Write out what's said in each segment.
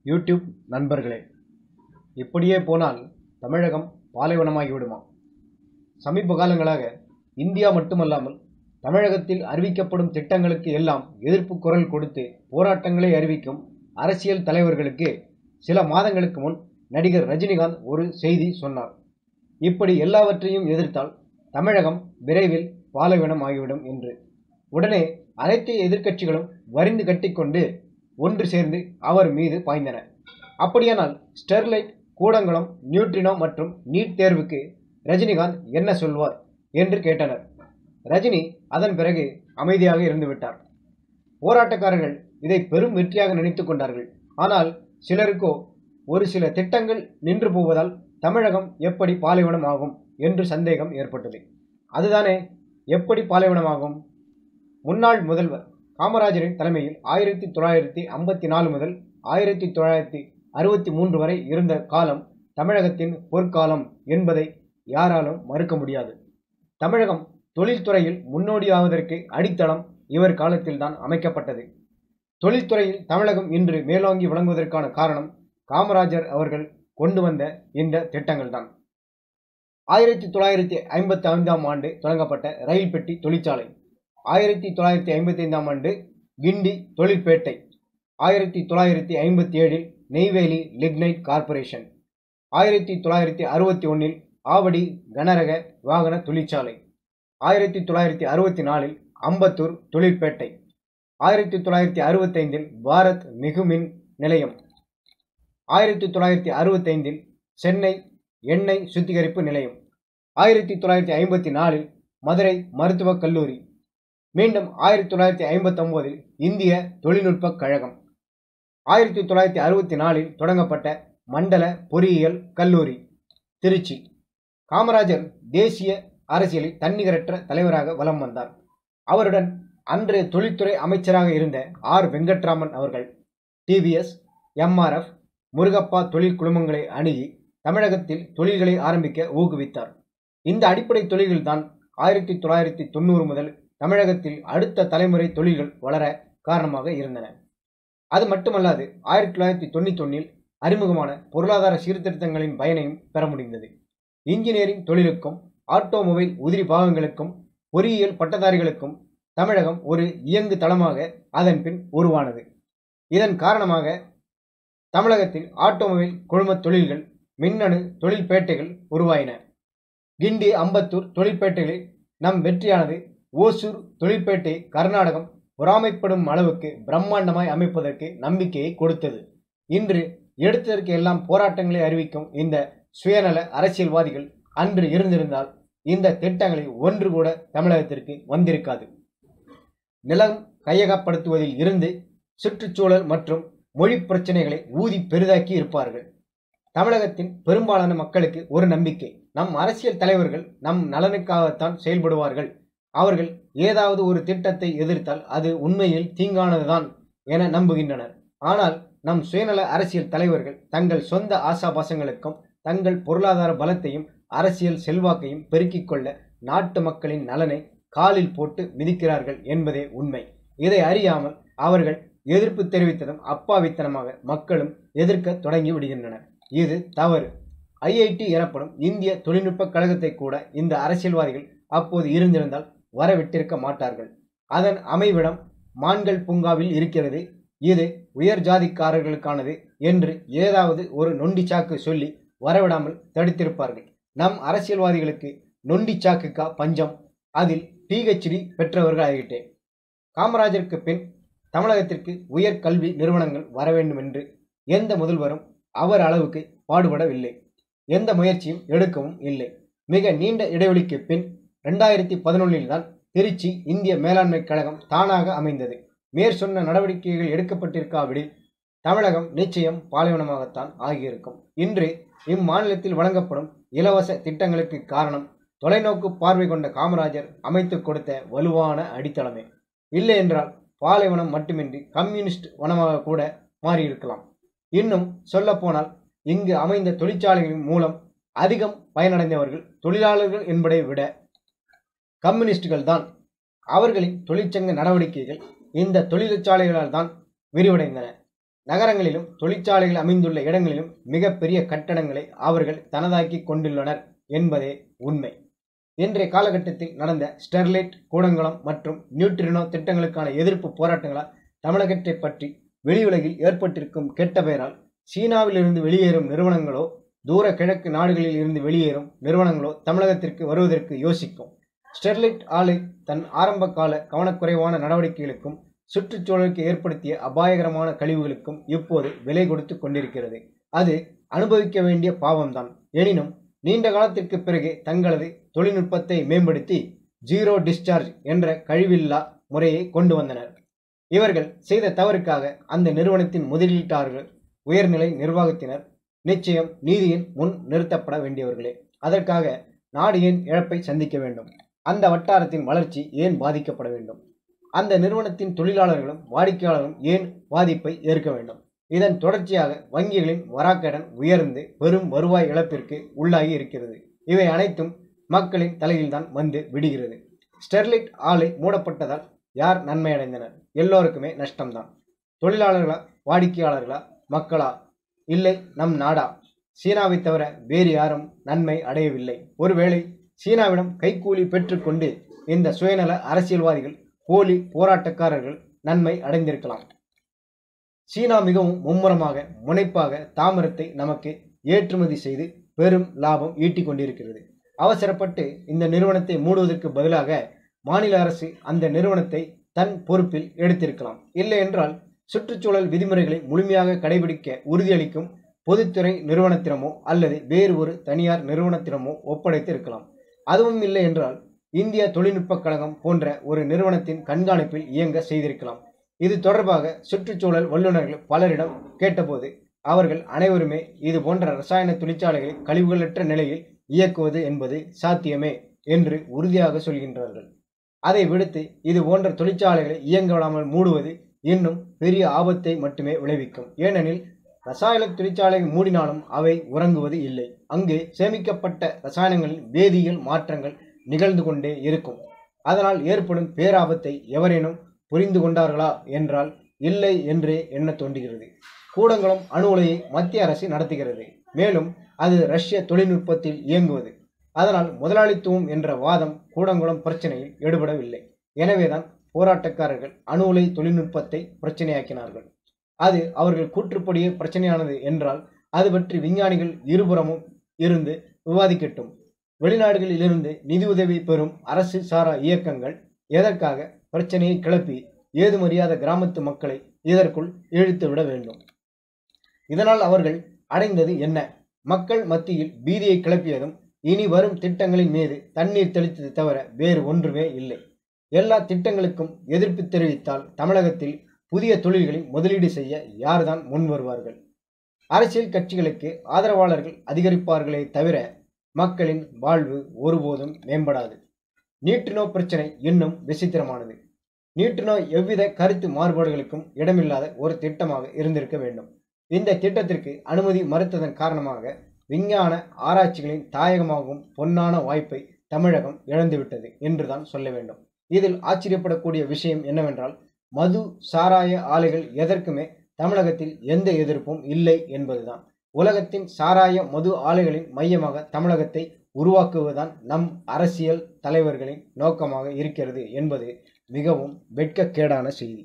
YouTube நண்பர்களே இப்படியே போனால் தமிழகம் பாலைவனமாகி விடுமா சமீப காலங்களாக இந்தியா மட்டுமல்லாமல் தமிழகத்தில் அறிவிக்கப்படும் திட்டங்களுக்கு எல்லாம் எதிர்ப்பு குரல் கொடுத்து போராட்டங்களை அறிவிக்கும் அரசியல் தலைவர்களுக்கு சில மாதங்களுக்கு முன் நடிகர் ரஜினிகாந்த் ஒரு செய்தி சொன்னார் இப்படி எல்லாவற்றையும் எதிர்த்தால் தமிழகம் விரைவில் பாலைவனம் ஆகிவிடும் என்று உடனே அனைத்து எதிர்க்கட்சிகளும் வரிந்து கட்டிக்கொண்டு ஒன்று சேர்ந்து அவர் மீது பாய்ந்தன அப்படியானால் ஸ்டெர்லைட் கூடங்குளம் நியூட்ரினோ மற்றும் நீட் தேர்வுக்கு ரஜினிகாந்த் என்ன சொல்வார் என்று கேட்டனர் ரஜினி அதன் பிறகு அமைதியாக இருந்துவிட்டார் போராட்டக்காரர்கள் இதை பெரும் வெற்றியாக நினைத்துக் கொண்டார்கள் ஆனால் சிலருக்கோ ஒரு சில திட்டங்கள் நின்று போவதால் தமிழகம் எப்படி பாலைவனம் ஆகும் என்று சந்தேகம் ஏற்பட்டது அதுதானே எப்படி பாலைவனமாகும் முன்னாள் முதல்வர் காமராஜரின் தலைமையில் ஆயிரத்தி தொள்ளாயிரத்தி ஐம்பத்தி நாலு முதல் ஆயிரத்தி தொள்ளாயிரத்தி அறுபத்தி மூன்று வரை இருந்த காலம் தமிழகத்தின் பொற்காலம் என்பதை யாராலும் மறுக்க முடியாது தமிழகம் தொழில்துறையில் முன்னோடியாவதற்கு அடித்தளம் இவர் காலத்தில்தான் அமைக்கப்பட்டது தொழில்துறையில் தமிழகம் இன்று மேலோங்கி விளங்குவதற்கான காரணம் காமராஜர் அவர்கள் கொண்டு வந்த இந்த திட்டங்கள்தான் ஆயிரத்தி தொள்ளாயிரத்தி ஐம்பத்தி ஐந்தாம் ஆண்டு தொடங்கப்பட்ட ரயில் பெட்டி தொழிற்சாலை ஆயிரத்தி தொள்ளாயிரத்தி ஐம்பத்தி ஐந்தாம் ஆண்டு கிண்டி தொழிற்பேட்டை ஆயிரத்தி தொள்ளாயிரத்தி ஐம்பத்தி ஏழில் நெய்வேலி லிக்னைட் கார்ப்பரேஷன் ஆயிரத்தி தொள்ளாயிரத்தி அறுபத்தி ஒன்றில் ஆவடி கனரக வாகன தொழிற்சாலை ஆயிரத்தி தொள்ளாயிரத்தி அறுபத்தி நாலில் அம்பத்தூர் தொழிற்பேட்டை ஆயிரத்தி தொள்ளாயிரத்தி அறுபத்தைந்தில் பாரத் மிகுமின் நிலையம் ஆயிரத்தி தொள்ளாயிரத்தி அறுபத்தைந்தில் சென்னை எண்ணெய் சுத்திகரிப்பு நிலையம் ஆயிரத்தி தொள்ளாயிரத்தி ஐம்பத்தி நாலில் மதுரை மருத்துவக் கல்லூரி மீண்டும் ஆயிரத்தி தொள்ளாயிரத்தி ஐம்பத்தி ஒன்பதில் இந்திய தொழில்நுட்பக் கழகம் ஆயிரத்தி தொள்ளாயிரத்தி அறுபத்தி நாலில் தொடங்கப்பட்ட மண்டல பொறியியல் கல்லூரி திருச்சி காமராஜர் தேசிய அரசியலில் தன்னிகரற்ற தலைவராக வலம் வந்தார் அவருடன் அன்றைய தொழில்துறை அமைச்சராக இருந்த ஆர் வெங்கட்ராமன் அவர்கள் டிவிஎஸ் எம்ஆர்எஃப் முருகப்பா தொழில் குழுமங்களை அணுகி தமிழகத்தில் தொழில்களை ஆரம்பிக்க ஊக்குவித்தார் இந்த அடிப்படை தொழில்கள்தான் ஆயிரத்தி தொள்ளாயிரத்தி தொண்ணூறு முதல் தமிழகத்தில் அடுத்த தலைமுறை தொழில்கள் வளர காரணமாக இருந்தன அது மட்டுமல்லாது ஆயிரத்தி தொள்ளாயிரத்தி தொண்ணூத்தி ஒன்னில் அறிமுகமான பொருளாதார சீர்திருத்தங்களின் பயனையும் பெற முடிந்தது இன்ஜினியரிங் தொழிலுக்கும் ஆட்டோமொபைல் உதிரி பாகங்களுக்கும் பொறியியல் பட்டதாரிகளுக்கும் தமிழகம் ஒரு இயங்கு தளமாக அதன் பின் உருவானது இதன் காரணமாக தமிழகத்தில் ஆட்டோமொபைல் குழுமத் தொழில்கள் மின்னணு தொழில்பேட்டைகள் உருவாயின கிண்டி அம்பத்தூர் தொழிற்பேட்டைகளில் நம் வெற்றியானது ஓசூர் தொழிற்பேட்டை கர்நாடகம் பொறாமைப்படும் அளவுக்கு பிரம்மாண்டமாய் அமைப்பதற்கு நம்பிக்கையை கொடுத்தது இன்று எடுத்ததற்கு எல்லாம் போராட்டங்களை அறிவிக்கும் இந்த சுயநல அரசியல்வாதிகள் அன்று இருந்திருந்தால் இந்த திட்டங்களில் ஒன்று கூட தமிழகத்திற்கு வந்திருக்காது நிலம் கையகப்படுத்துவதில் இருந்து சுற்றுச்சூழல் மற்றும் மொழி பிரச்சனைகளை ஊதி பெரிதாக்கி இருப்பார்கள் தமிழகத்தின் பெரும்பாலான மக்களுக்கு ஒரு நம்பிக்கை நம் அரசியல் தலைவர்கள் நம் நலனுக்காகத்தான் செயல்படுவார்கள் அவர்கள் ஏதாவது ஒரு திட்டத்தை எதிர்த்தால் அது உண்மையில் தீங்கானதுதான் என நம்புகின்றனர் ஆனால் நம் சுயநல அரசியல் தலைவர்கள் தங்கள் சொந்த ஆசாபாசங்களுக்கும் தங்கள் பொருளாதார பலத்தையும் அரசியல் செல்வாக்கையும் பெருக்கிக் கொள்ள நாட்டு மக்களின் நலனை காலில் போட்டு மிதிக்கிறார்கள் என்பதே உண்மை இதை அறியாமல் அவர்கள் எதிர்ப்பு தெரிவித்ததும் அப்பாவித்தனமாக மக்களும் எதிர்க்க தொடங்கி விடுகின்றனர் இது தவறு ஐஐடி எனப்படும் இந்திய தொழில்நுட்ப கழகத்தை கூட இந்த அரசியல்வாதிகள் அப்போது இருந்திருந்தால் வரவிட்டிருக்க மாட்டார்கள் அதன் அமைவிடம் மான்கள் பூங்காவில் இருக்கிறது இது உயர் ஜாதிக்காரர்களுக்கானது என்று ஏதாவது ஒரு நொண்டி சாக்கு சொல்லி வரவிடாமல் தடுத்திருப்பார்கள் நம் அரசியல்வாதிகளுக்கு நொண்டி சாக்குக்கா பஞ்சம் அதில் பிஹெச்டி பெற்றவர்கள் ஆகிட்டேன் காமராஜருக்கு பின் தமிழகத்திற்கு உயர் கல்வி நிறுவனங்கள் வர வேண்டும் என்று எந்த முதல்வரும் அவர் அளவுக்கு பாடுபடவில்லை எந்த முயற்சியும் எடுக்கவும் இல்லை மிக நீண்ட இடைவெளிக்கு பின் ரெண்டாயிரத்தி பதினொன்னில் தான் திருச்சி இந்திய மேலாண்மை கழகம் தானாக அமைந்தது மேற் சொன்ன நடவடிக்கைகள் எடுக்கப்பட்டிருக்காவிடில் தமிழகம் நிச்சயம் பாலைவனமாகத்தான் ஆகியிருக்கும் இன்று இம்மாநிலத்தில் வழங்கப்படும் இலவச திட்டங்களுக்கு காரணம் தொலைநோக்கு பார்வை கொண்ட காமராஜர் அமைத்துக் கொடுத்த வலுவான அடித்தளமே இல்லை என்றால் பாலைவனம் மட்டுமின்றி கம்யூனிஸ்ட் வனமாக கூட மாறியிருக்கலாம் இன்னும் சொல்லப்போனால் இங்கு அமைந்த தொழிற்சாலைகளின் மூலம் அதிகம் பயனடைந்தவர்கள் தொழிலாளர்கள் என்பதை விட கம்யூனிஸ்டுகள் தான் அவர்களின் தொழிற்சங்க நடவடிக்கைகள் இந்த தொழிற்சாலைகளால் தான் விரிவடைந்தன நகரங்களிலும் தொழிற்சாலைகள் அமைந்துள்ள இடங்களிலும் மிகப்பெரிய கட்டடங்களை அவர்கள் தனதாக்கி கொண்டுள்ளனர் என்பதே உண்மை இன்றைய காலகட்டத்தில் நடந்த ஸ்டெர்லைட் கூடங்குளம் மற்றும் நியூட்ரினோ திட்டங்களுக்கான எதிர்ப்பு போராட்டங்களால் தமிழகத்தை பற்றி வெளியுலகில் ஏற்பட்டிருக்கும் கெட்ட பெயரால் சீனாவிலிருந்து வெளியேறும் நிறுவனங்களோ தூர கிழக்கு நாடுகளில் இருந்து வெளியேறும் நிறுவனங்களோ தமிழகத்திற்கு வருவதற்கு யோசிக்கும் ஸ்டெர்லைட் ஆலை தன் ஆரம்ப கால கவனக்குறைவான நடவடிக்கைகளுக்கும் சுற்றுச்சூழலுக்கு ஏற்படுத்திய அபாயகரமான கழிவுகளுக்கும் இப்போது விலை கொடுத்து கொண்டிருக்கிறது அது அனுபவிக்க வேண்டிய பாவம்தான் எனினும் நீண்ட காலத்திற்கு பிறகு தங்களது தொழில்நுட்பத்தை மேம்படுத்தி ஜீரோ டிஸ்சார்ஜ் என்ற கழிவில்லா முறையை கொண்டு வந்தனர் இவர்கள் செய்த தவறுக்காக அந்த நிறுவனத்தின் முதலீட்டாளர்கள் உயர்நிலை நிர்வாகத்தினர் நிச்சயம் நீதியின் முன் நிறுத்தப்பட வேண்டியவர்களே அதற்காக நாடு ஏன் இழப்பை சந்திக்க வேண்டும் அந்த வட்டாரத்தின் வளர்ச்சி ஏன் பாதிக்கப்பட வேண்டும் அந்த நிறுவனத்தின் தொழிலாளர்களும் வாடிக்கையாளர்களும் ஏன் பாதிப்பை ஏற்க வேண்டும் இதன் தொடர்ச்சியாக வங்கிகளின் வராக்கடன் உயர்ந்து பெரும் வருவாய் இழப்பிற்கு உள்ளாகி இருக்கிறது இவை அனைத்தும் மக்களின் தலையில்தான் வந்து விடுகிறது ஸ்டெர்லைட் ஆலை மூடப்பட்டதால் யார் நன்மை அடைந்தனர் எல்லோருக்குமே நஷ்டம்தான் தொழிலாளர்களா வாடிக்கையாளர்களா மக்களா இல்லை நம் நாடா சீனாவை தவிர வேறு யாரும் நன்மை அடையவில்லை ஒருவேளை சீனாவிடம் கைக்கூலி பெற்றுக்கொண்டு இந்த சுயநல அரசியல்வாதிகள் போலி போராட்டக்காரர்கள் நன்மை அடைந்திருக்கலாம் சீனா மிகவும் மும்முரமாக முனைப்பாக தாமிரத்தை நமக்கு ஏற்றுமதி செய்து பெரும் லாபம் ஈட்டிக் கொண்டிருக்கிறது அவசரப்பட்டு இந்த நிறுவனத்தை மூடுவதற்கு பதிலாக மாநில அரசு அந்த நிறுவனத்தை தன் பொறுப்பில் எடுத்திருக்கலாம் இல்லை என்றால் சுற்றுச்சூழல் விதிமுறைகளை முழுமையாக கடைபிடிக்க உறுதியளிக்கும் பொதுத்துறை நிறுவனத்திடமோ அல்லது வேறு ஒரு தனியார் நிறுவனத்திடமோ ஒப்படைத்து இருக்கலாம் அதுவும் இல்லை என்றால் இந்திய தொழில்நுட்பக் கழகம் போன்ற ஒரு நிறுவனத்தின் கண்காணிப்பில் இயங்க செய்திருக்கலாம் இது தொடர்பாக சுற்றுச்சூழல் வல்லுநர்கள் பலரிடம் கேட்டபோது அவர்கள் அனைவருமே இது போன்ற ரசாயன தொழிற்சாலைகளை கழிவுகளற்ற நிலையில் இயக்குவது என்பது சாத்தியமே என்று உறுதியாக சொல்கின்றார்கள் அதை விடுத்து இது போன்ற தொழிற்சாலைகளை இயங்க விடாமல் மூடுவது இன்னும் பெரிய ஆபத்தை மட்டுமே விளைவிக்கும் ஏனெனில் ரசாயன தொழிற்சாலை மூடினாலும் அவை உறங்குவது இல்லை அங்கு சேமிக்கப்பட்ட ரசாயனங்களின் வேதியியல் மாற்றங்கள் நிகழ்ந்து கொண்டே இருக்கும் அதனால் ஏற்படும் பேராபத்தை எவரேனும் புரிந்து கொண்டார்களா என்றால் இல்லை என்றே எண்ண தோன்றுகிறது கூடங்குளம் அணு உலையை மத்திய அரசு நடத்துகிறது மேலும் அது ரஷ்ய தொழில்நுட்பத்தில் இயங்குவது அதனால் முதலாளித்துவம் என்ற வாதம் கூடங்குளம் பிரச்சனையில் எடுபடவில்லை எனவேதான் போராட்டக்காரர்கள் அணு உலை தொழில்நுட்பத்தை பிரச்சனையாக்கினார்கள் அது அவர்கள் கூற்றுப்படியே பிரச்சனையானது என்றால் அது பற்றி விஞ்ஞானிகள் இருபுறமும் இருந்து விவாதிக்கட்டும் வெளிநாடுகளில் இருந்து நிதியுதவி பெறும் அரசு சாரா இயக்கங்கள் எதற்காக பிரச்சனையை கிளப்பி ஏதுமறியாத கிராமத்து மக்களை இதற்குள் இழுத்து விட வேண்டும் இதனால் அவர்கள் அடைந்தது என்ன மக்கள் மத்தியில் பீதியை கிளப்பியதும் இனி வரும் திட்டங்களின் மீது தண்ணீர் தெளித்ததை தவிர வேறு ஒன்றுமே இல்லை எல்லா திட்டங்களுக்கும் எதிர்ப்பு தெரிவித்தால் தமிழகத்தில் புதிய தொழில்களில் முதலீடு செய்ய யார்தான் முன் வருவார்கள் அரசியல் கட்சிகளுக்கு ஆதரவாளர்கள் அதிகரிப்பார்களே தவிர மக்களின் வாழ்வு ஒருபோதும் மேம்படாது நீட்டினோ பிரச்சனை இன்னும் விசித்திரமானது நீட்டினோ எவ்வித கருத்து மாறுபாடுகளுக்கும் இடமில்லாத ஒரு திட்டமாக இருந்திருக்க வேண்டும் இந்த திட்டத்திற்கு அனுமதி மறுத்ததன் காரணமாக விஞ்ஞான ஆராய்ச்சிகளின் தாயகமாகும் பொன்னான வாய்ப்பை தமிழகம் இழந்துவிட்டது என்றுதான் சொல்ல வேண்டும் இதில் ஆச்சரியப்படக்கூடிய விஷயம் என்னவென்றால் மது சாராய ஆலைகள் எதற்குமே தமிழகத்தில் எந்த எதிர்ப்பும் இல்லை என்பதுதான் உலகத்தின் சாராய மது ஆலைகளின் மையமாக தமிழகத்தை உருவாக்குவதுதான் நம் அரசியல் தலைவர்களின் நோக்கமாக இருக்கிறது என்பது மிகவும் வெட்கக்கேடான செய்தி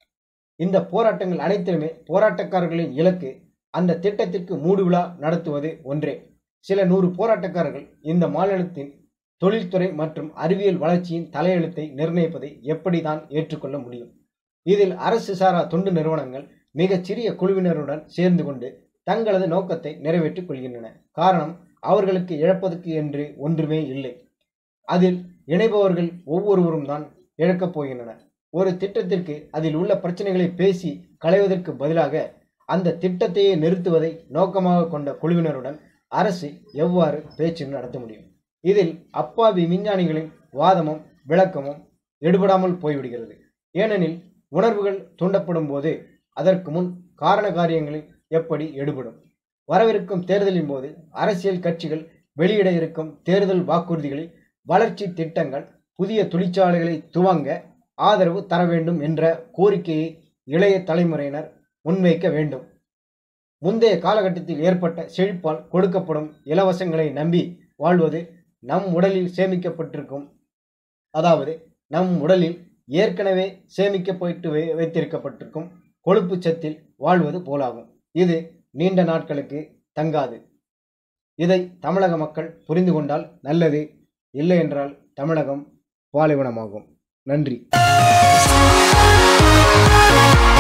இந்த போராட்டங்கள் அனைத்திலுமே போராட்டக்காரர்களின் இலக்கு அந்த திட்டத்திற்கு மூடு விழா நடத்துவது ஒன்றே சில நூறு போராட்டக்காரர்கள் இந்த மாநிலத்தின் தொழில்துறை மற்றும் அறிவியல் வளர்ச்சியின் தலையெழுத்தை நிர்ணயிப்பதை எப்படிதான் ஏற்றுக்கொள்ள முடியும் இதில் அரசு சாரா தொண்டு நிறுவனங்கள் மிகச் சிறிய குழுவினருடன் சேர்ந்து கொண்டு தங்களது நோக்கத்தை நிறைவேற்றிக் கொள்கின்றன காரணம் அவர்களுக்கு இழப்பதற்கு என்று ஒன்றுமே இல்லை அதில் இணைபவர்கள் ஒவ்வொருவரும் தான் இழக்கப் போகின்றனர் ஒரு திட்டத்திற்கு அதில் உள்ள பிரச்சனைகளை பேசி களைவதற்கு பதிலாக அந்த திட்டத்தையே நிறுத்துவதை நோக்கமாக கொண்ட குழுவினருடன் அரசு எவ்வாறு பேச்சு நடத்த முடியும் இதில் அப்பாவி விஞ்ஞானிகளின் வாதமும் விளக்கமும் எடுபடாமல் போய்விடுகிறது ஏனெனில் உணர்வுகள் தூண்டப்படும் போது அதற்கு முன் காரண காரியங்களில் எப்படி எடுபடும் வரவிருக்கும் தேர்தலின் போது அரசியல் கட்சிகள் வெளியிட இருக்கும் தேர்தல் வாக்குறுதிகளில் வளர்ச்சி திட்டங்கள் புதிய தொழிற்சாலைகளை துவங்க ஆதரவு தர வேண்டும் என்ற கோரிக்கையை இளைய தலைமுறையினர் முன்வைக்க வேண்டும் முந்தைய காலகட்டத்தில் ஏற்பட்ட செழிப்பால் கொடுக்கப்படும் இலவசங்களை நம்பி வாழ்வது நம் உடலில் சேமிக்கப்பட்டிருக்கும் அதாவது நம் உடலில் ஏற்கனவே சேமிக்கப்பட்டு வை வைத்திருக்கப்பட்டிருக்கும் கொழுப்பு சத்தில் வாழ்வது போலாகும் இது நீண்ட நாட்களுக்கு தங்காது இதை தமிழக மக்கள் புரிந்து கொண்டால் நல்லது இல்லை என்றால் தமிழகம் பாலைவனமாகும் நன்றி